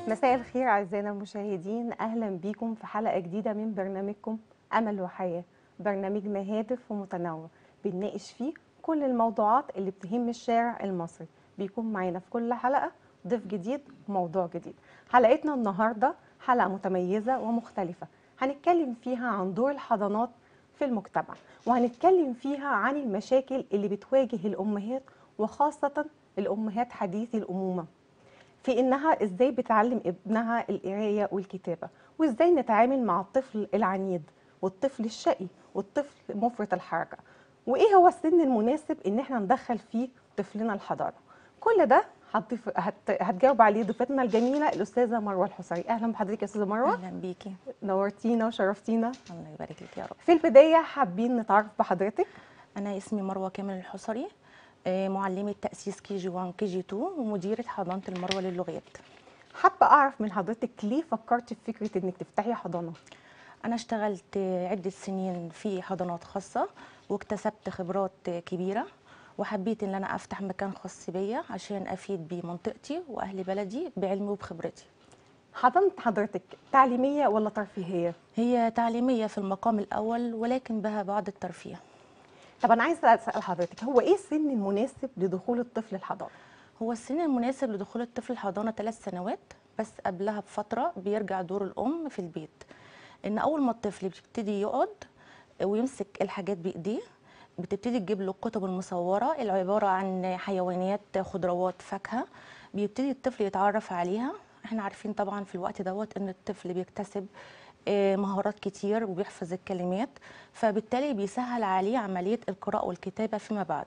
مساء الخير أعزائنا المشاهدين أهلا بيكم في حلقة جديدة من برنامجكم أمل وحياة برنامجنا هادف ومتنوع بنناقش فيه كل الموضوعات اللي بتهم الشارع المصري بيكون معانا في كل حلقة ضيف جديد وموضوع جديد حلقتنا النهاردة حلقة متميزة ومختلفة هنتكلم فيها عن دور الحضانات في المجتمع وهنتكلم فيها عن المشاكل اللي بتواجه الأمهات وخاصة الأمهات حديثي الأمومة في انها ازاي بتعلم ابنها القرايه والكتابه وازاي نتعامل مع الطفل العنيد والطفل الشقي والطفل مفرط الحركه وايه هو السن المناسب ان احنا ندخل فيه طفلنا الحضانه كل ده هتضيف هت... هتجاوب عليه ضيفتنا الجميله الاستاذه مروه الحصري اهلا بحضرتك يا استاذه مروه اهلا بيكي نورتينا وشرفتينا الله يبارك لك يا رب في البدايه حابين نتعرف بحضرتك انا اسمي مروه كامل الحصري آه، معلمه تاسيس كي جي 1 كي جي 2 ومديره حضانه المروه للغات حابه اعرف من حضرتك ليه فكرتي في فكره انك تفتحي حضانه انا اشتغلت عده سنين في حضانات خاصه واكتسبت خبرات كبيره وحبيت ان انا افتح مكان خاص بيا عشان افيد بمنطقتي واهل بلدي بعلمي وبخبرتي حضانه حضرتك تعليميه ولا ترفيهيه هي تعليميه في المقام الاول ولكن بها بعض الترفيه طب انا عايزه اسال حضرتك هو ايه السن المناسب لدخول الطفل الحضانه هو السن المناسب لدخول الطفل الحضانه ثلاث سنوات بس قبلها بفتره بيرجع دور الام في البيت ان اول ما الطفل بيبتدي يقعد ويمسك الحاجات بايديه بتبتدي تجيب له الكتب المصوره العباره عن حيوانات خضروات فاكهه بيبتدي الطفل يتعرف عليها احنا عارفين طبعا في الوقت دوت ان الطفل بيكتسب آه، مهارات كتير وبيحفظ الكلمات فبالتالي بيسهل عليه عمليه القراءه والكتابه فيما بعد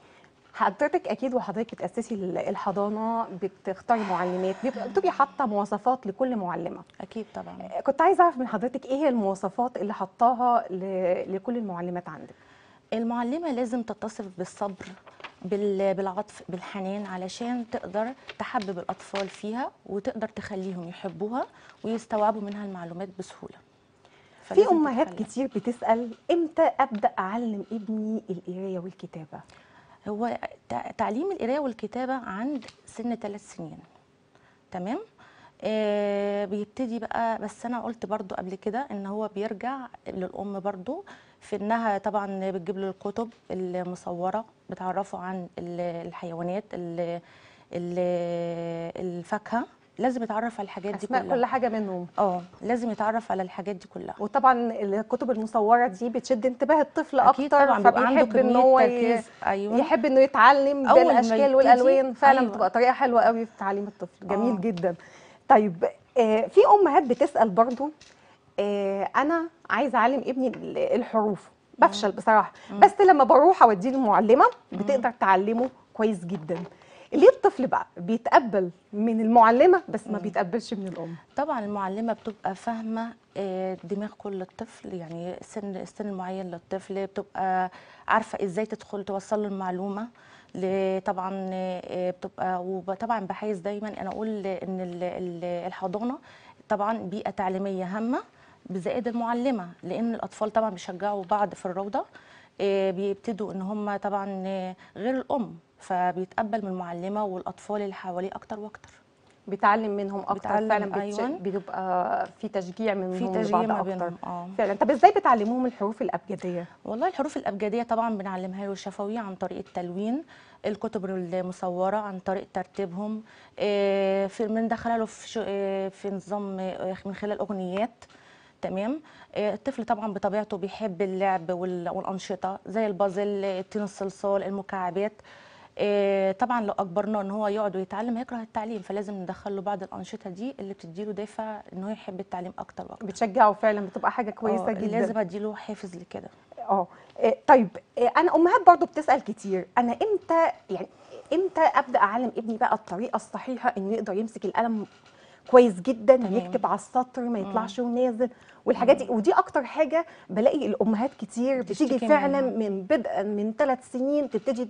حضرتك اكيد وحضرتك بتاسسي ال- الحضانه بتختاري معلمات بيبقى- بتبقي حاطه مواصفات لكل معلمه اكيد طبعا كنت عايزه اعرف من حضرتك ايه هي المواصفات اللي حطاها ل- لكل المعلمات عندك المعلمة لازم تتصف بالصبر بال- بالعطف بالحنان علشان تقدر تحبب الأطفال فيها وتقدر تخليهم يحبوها ويستوعبوا منها المعلومات بسهولة في فلازم امهات تتعلم. كتير بتسال امتى ابدا اعلم ابني القرايه والكتابه هو تع- تعليم القراية والكتابة عند سن ثلاث سنين تمام آه بيبتدي بقى بس انا قلت برضو قبل كده ان هو بيرجع للام برضو في انها طبعا بتجيب له الكتب المصوره بتعرفه عن ال- الحيوانات ال- ال- الفاكهه لازم يتعرف على الحاجات دي اسماء كلها كل حاجه منهم اه لازم يتعرف على الحاجات دي كلها وطبعا الكتب المصوره دي بتشد انتباه الطفل اكيد اكتر طبعا بيبقى عنده فبيحب ان كميه هو ي- تركيز ايوه يحب انه يتعلم أول ما بالاشكال يبتدي- والالوان فعلا أيوة. بتبقى طريقه حلوه قوي في تعليم الطفل جميل آه. جدا طيب آه، في امهات بتسال برضو آه، انا عايزه اعلم ابني ال- الحروف بفشل بصراحه بس لما بروح اوديه المعلمه بتقدر تعلمه كويس جدا ليه الطفل بقى بيتقبل من المعلمه بس ما بيتقبلش من الام طبعا المعلمه بتبقى فاهمه آه، دماغ كل طفل يعني سن السن المعين للطفل بتبقى عارفه ازاي تدخل توصل له المعلومه ل- طبعا آه، بتبقى وطبعا بحيز دايما انا اقول ان ال- ال- الحضانه طبعا بيئه تعليميه هامه بزائد المعلمه لان الاطفال طبعا بيشجعوا بعض في الروضه آه، بيبتدوا ان هم طبعا آه، غير الام فبيتقبل من المعلمه والاطفال اللي حواليه اكتر واكتر بيتعلم منهم اكتر بيتعلم، فعلا بتش... أيوة. بيبقى في تشجيع منهم في لبعض تشجيع ما اكتر بينهم اه فعلا طب ازاي بتعلموهم الحروف الابجديه والله الحروف الأبجدية طبعا بنعلمها له شفوي عن طريق التلوين الكتب المصورة عن طريق ترتيبهم آه، في بندخلها له في شو- آه، في نظام آه، من خلال أغنيات تمام آه، الطفل طبعا بطبيعته بيحب اللعب وال- والأنشطة زي البازل التين الصلصال المكعبات آه، طبعا لو اجبرناه ان هو يقعد ويتعلم هيكره التعليم فلازم ندخل له بعض الانشطه دي اللي بتديله دافع ان هو يحب التعليم اكتر واكتر بتشجعه فعلا بتبقى حاجه كويسه آه، جدا لازم اديله حافز لكده اه إيه، طيب إيه، انا امهات برضو بتسال كتير انا امتى يعني امتى ابدا اعلم ابني بقى الطريقه الصحيحه انه يقدر يمسك القلم كويس جدا تمام. ويكتب على السطر ما يطلعش ونازل والحاجات دي ودي اكتر حاجه بلاقي الامهات كتير بتيجي بتشتكي فعلا منها. من بدءا من ثلاث سنين تبتدي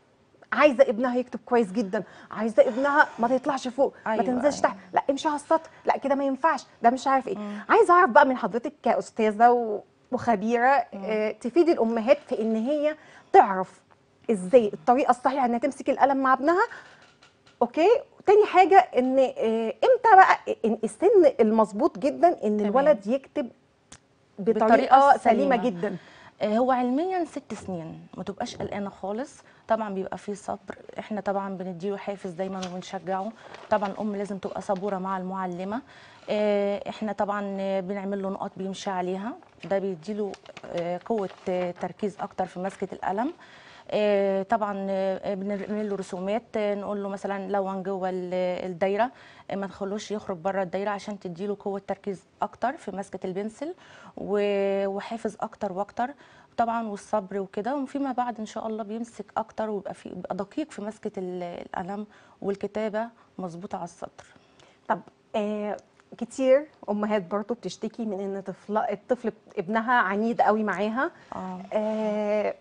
عايزه ابنها يكتب كويس جدا عايزه ابنها ما تطلعش فوق ما أيوة، تنزلش أيوة. تحت لا امشي على السطر لا كده ما ينفعش ده مش عارف ايه عايزه اعرف بقى من حضرتك كاستاذه و- وخبيره آه، تفيدي الامهات في ان هي تعرف ازاي الطريقه الصحيحه انها تمسك القلم مع ابنها اوكي تاني حاجه ان آه، امتى بقى إن السن المظبوط جدا ان تمام. الولد يكتب بطريقه, بطريقة سليمه سليمة. جدا آه، هو علميا ست سنين ما تبقاش قلقانه خالص طبعا بيبقى فيه صبر احنا طبعا بنديله حافز دايما وبنشجعه طبعا الام لازم تبقى صبوره مع المعلمه آه، احنا طبعا آه، بنعمل له نقط بيمشي عليها ده بيديله آه، قوه آه، تركيز اكتر في مسكه القلم آه، طبعا آه، بنعمل له رسومات آه، نقول له مثلا لون جوه ال- الدايره آه، ما تخلوش يخرج بره الدايره عشان تديله قوه تركيز اكتر في مسكه البنسل و- وحافز اكتر واكتر طبعا والصبر وكده وفيما بعد ان شاء الله بيمسك اكتر ويبقى في يبقى دقيق في مسكه ال- القلم والكتابه مظبوطه على السطر طب آه كتير امهات برضو بتشتكي من ان طفل الطفل ابنها عنيد قوي معاها اه آه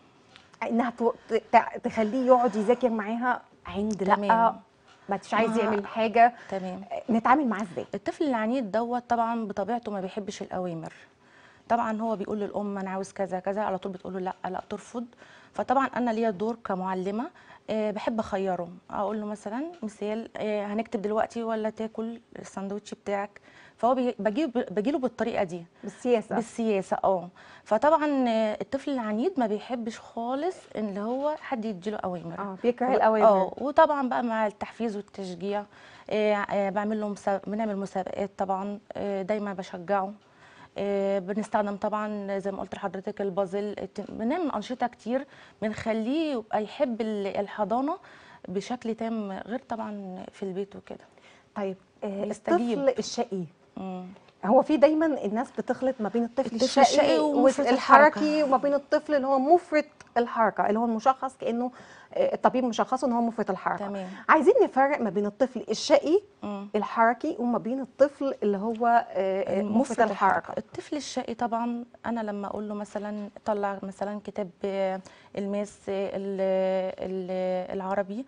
انها تو- ت- تخليه يقعد يذاكر معاها عند لا تمام. ما مش عايز ما- يعمل حاجه تمام آه، نتعامل معاه ازاي الطفل العنيد دوت طبعا بطبيعته ما بيحبش الاوامر طبعا هو بيقول للام انا عاوز كذا كذا على طول بتقول له لا لا ترفض فطبعا انا ليا دور كمعلمه آه، بحب اخيره اقول له مثلا مثال آه، هنكتب دلوقتي ولا تاكل الساندوتش بتاعك فهو بي- بجيب بجيله بالطريقه دي بالسياسه بالسياسه اه فطبعا آه، الطفل العنيد ما بيحبش خالص ان هو حد يديله اوامر اه بيكره و- الاوامر اه وطبعا بقى مع التحفيز والتشجيع آه، آه، بعمل له مسا... بنعمل مسابقات طبعا آه، دايما بشجعه آه، بنستخدم طبعا زي ما قلت لحضرتك البازل الت- بنعمل انشطه كتير بنخليه يبقى يحب ال- الحضانه بشكل تام غير طبعا في البيت وكده طيب آه بيستجيب. الطفل الشقي مم. هو في دايما الناس بتخلط ما بين الطفل, الطفل الشقي, الشقي ومفرط والحركي الحركة. وما بين الطفل اللي هو مفرط الحركه اللي هو المشخص كانه آه، الطبيب مشخصه ان هو مفرط الحركه تمام عايزين نفرق ما بين الطفل الشقي مم. الحركي وما بين الطفل اللي هو آه، مفرط الحركه الطفل الشقي طبعا انا لما اقول له مثلا طلع مثلا كتاب آه، الماس آه، ال- ال- العربي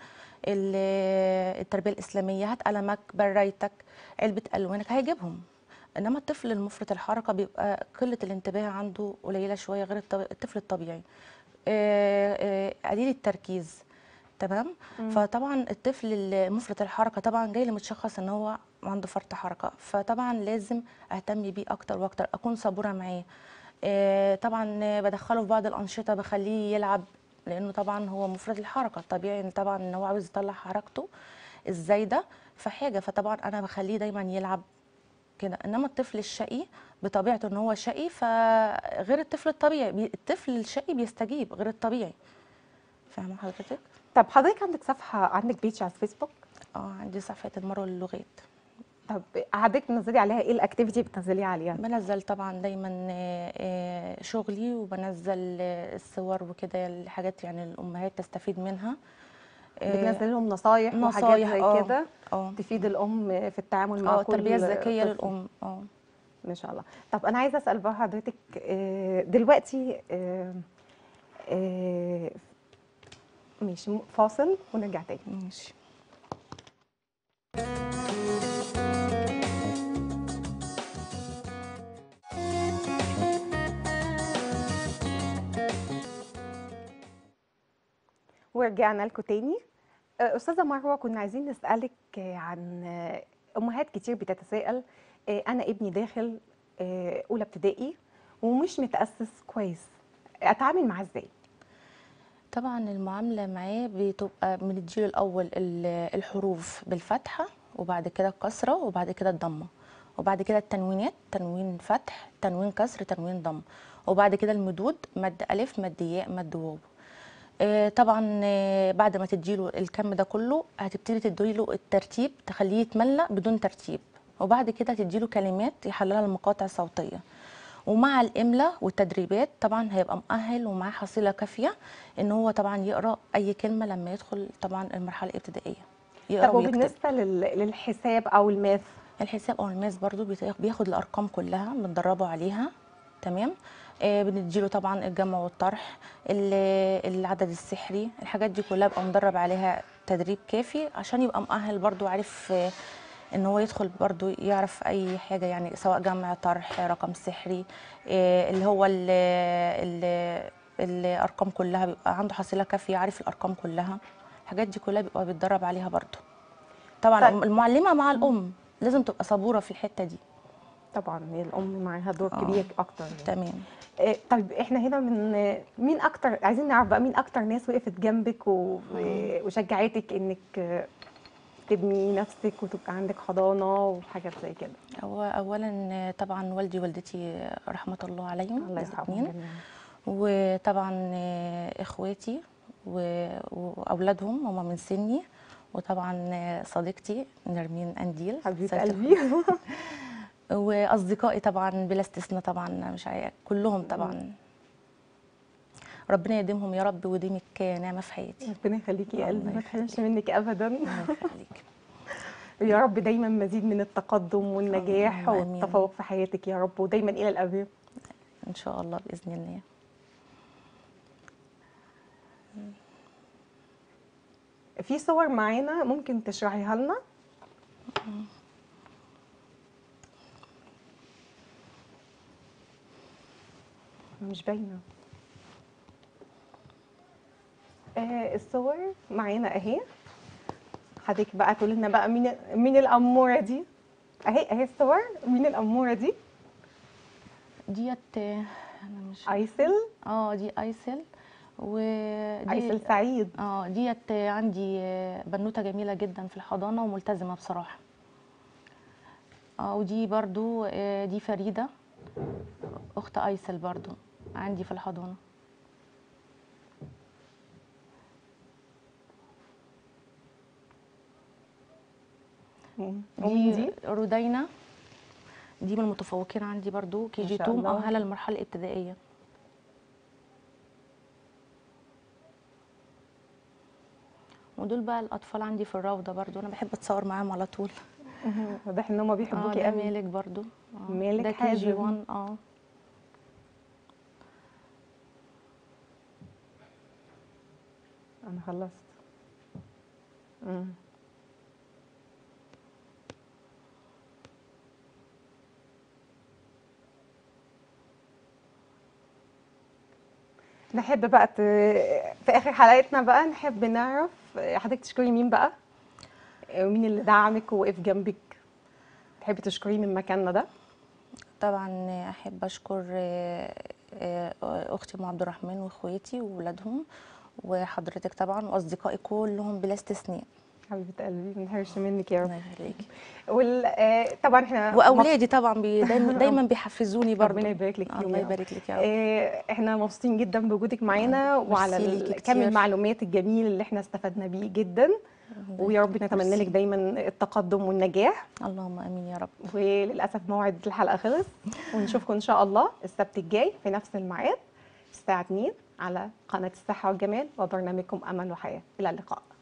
ال- التربيه الاسلاميه هات قلمك برايتك علبه الوانك هيجيبهم انما الطفل المفرط الحركه بيبقى قله الانتباه عنده قليله شويه غير الط- الطفل الطبيعي آه، آه، قليل التركيز تمام مم. فطبعا الطفل المفرط الحركه طبعا جاي لي متشخص ان هو عنده فرط حركه فطبعا لازم اهتم بيه اكتر واكتر اكون صبوره معاه آه، طبعا بدخله في بعض الانشطه بخليه يلعب لانه طبعا هو مفرط الحركه طبيعي إن طبعا ان هو عاوز يطلع حركته الزايده في حاجه فطبعا انا بخليه دايما يلعب كده انما الطفل الشقي بطبيعته ان هو شقي فغير الطفل الطبيعي بي- الطفل الشقي بيستجيب غير الطبيعي فاهمه حضرتك طب حضرتك عندك صفحه عندك بيج على الفيسبوك اه عندي صفحه المرأة للغات طب حضرتك بتنزلي عليها ايه الاكتيفيتي بتنزليها عليها بنزل طبعا دايما آه، آه، شغلي وبنزل آه، الصور وكده الحاجات يعني الامهات تستفيد منها آه، بتنزلي لهم نصايح وحاجات نصايح زي اه كده اه تفيد الام في التعامل مع اه كل التربيه الذكيه طفل. للام اه ما شاء الله طب انا عايزه اسال بقى حضرتك آه، دلوقتي آه، آه، ماشي فاصل ونرجع تاني ماشي ورجعنا لكم تاني آه، استاذه مروه كنا عايزين نسالك آه، عن آه، امهات كتير بتتساءل آه، انا ابني داخل آه، اولى ابتدائي ومش متاسس كويس اتعامل معاه ازاي طبعا المعامله معاه بتبقى بنديله الاول ال- الحروف بالفتحه وبعد كده الكسره وبعد كده الضمه وبعد كده التنوينات تنوين فتح تنوين كسر تنوين ضم وبعد كده المدود مد الف مد ياء مد واو آه، طبعا آه، بعد ما تديله الكم ده كله هتبتدي تديله الترتيب تخليه يتملى بدون ترتيب وبعد كده تديله كلمات يحللها لمقاطع صوتيه ومع الاملاء والتدريبات طبعا هيبقى مؤهل ومعاه حصيله كافيه ان هو طبعا يقرا اي كلمه لما يدخل طبعا المرحله الابتدائيه يقرا طب ويكتب وبالنسبه لل- للحساب او الماث الحساب او الماس برضو بيت- بياخد الارقام كلها بندربه عليها تمام آه بنديله طبعا الجمع والطرح ال- العدد السحري الحاجات دي كلها بقى مدرب عليها تدريب كافي عشان يبقى مؤهل برضو عارف آه ان هو يدخل برضو يعرف اي حاجه يعني سواء جمع طرح رقم سحري آه اللي هو ال ال الارقام كلها بيبقى عنده حصيله كافيه عارف الارقام كلها الحاجات دي كلها بيبقى بيتدرب عليها برضو طبعا طيب. المعلمه مع الام لازم تبقى صبوره في الحته دي طبعا هي الام معاها دور آه. كبير اكتر يعني. تمام آه، طيب احنا هنا من آه، مين اكتر عايزين نعرف بقى مين اكتر ناس وقفت جنبك و- وشجعتك انك آه، تبني نفسك وتبقى عندك حضانه وحاجات زي كده هو اولا طبعا والدي ووالدتي رحمه الله عليهم الله يرحمهم الاثنين جميعا وطبعا اخواتي و- واولادهم هم من سني وطبعا صديقتي نرمين انديل حبيبه سيدة قلبي واصدقائي طبعا بلا استثناء طبعا مش عارف كلهم طبعا ربنا يديمهم يا رب ويديمك نعمه في حياتي ربنا يخليكي يا قلبي الله ما تحرمش يخليك. منك ابدا الله يخليك يا رب دايما مزيد من التقدم والنجاح اللهم آمين. والتفوق في حياتك يا رب ودايما الى الامام ان شاء الله باذن الله في صور معانا ممكن تشرحيها لنا مش باينه آه الصور معانا اهي حضرتك بقى تقول لنا بقى مين مين الاموره دي اهي اهي الصور مين الاموره دي ديت آه، انا مش ايسل اه دي ايسل ودي ايسل سعيد اه ديت آه، عندي آه، بنوته جميله جدا في الحضانه وملتزمه بصراحه اه ودي برضو آه، دي فريده اخت ايسل برضو عندي في الحضانه مم. ومين دي دي رودينا دي من المتفوقين عندي برضو كي ما جي شاء 2 الله. مؤهله للمرحله الابتدائيه ودول بقى الاطفال عندي في الروضه برضو انا بحب اتصور معاهم على طول مهم. واضح ان هم اه بيحبوكي ده قوي مالك برضو آه، مالك ده كي جي حازم. 1 اه انا خلصت مم. نحب بقى ت... في اخر حلقتنا بقى نحب نعرف حضرتك تشكري مين بقى مين اللي دعمك ووقف جنبك تحبي تشكريه من مكاننا ده طبعا احب اشكر آه، آه، اختي ام عبد الرحمن واخواتي واولادهم وحضرتك طبعا واصدقائي كلهم بلا استثناء حبيبه قلبي ما نحرمش منك يا رب الله يخليكي وال... آه، طبعا احنا واولادي طبعا بي دايما, دايما بيحفزوني برضو ربنا يبارك لك فيهم الله يا رب. يبارك لك يا رب آه، احنا مبسوطين جدا بوجودك معانا ميرسي وعلى ليكي ال- كتير. كم المعلومات الجميل اللي احنا استفدنا بيه جدا ويا رب نتمنى لك ميرسي. دايما التقدم والنجاح اللهم امين يا رب وللاسف موعد الحلقه خلص ونشوفكم ان شاء الله السبت الجاي في نفس الميعاد الساعه 2 على قناه الصحه والجمال وبرنامجكم امل وحياه الى اللقاء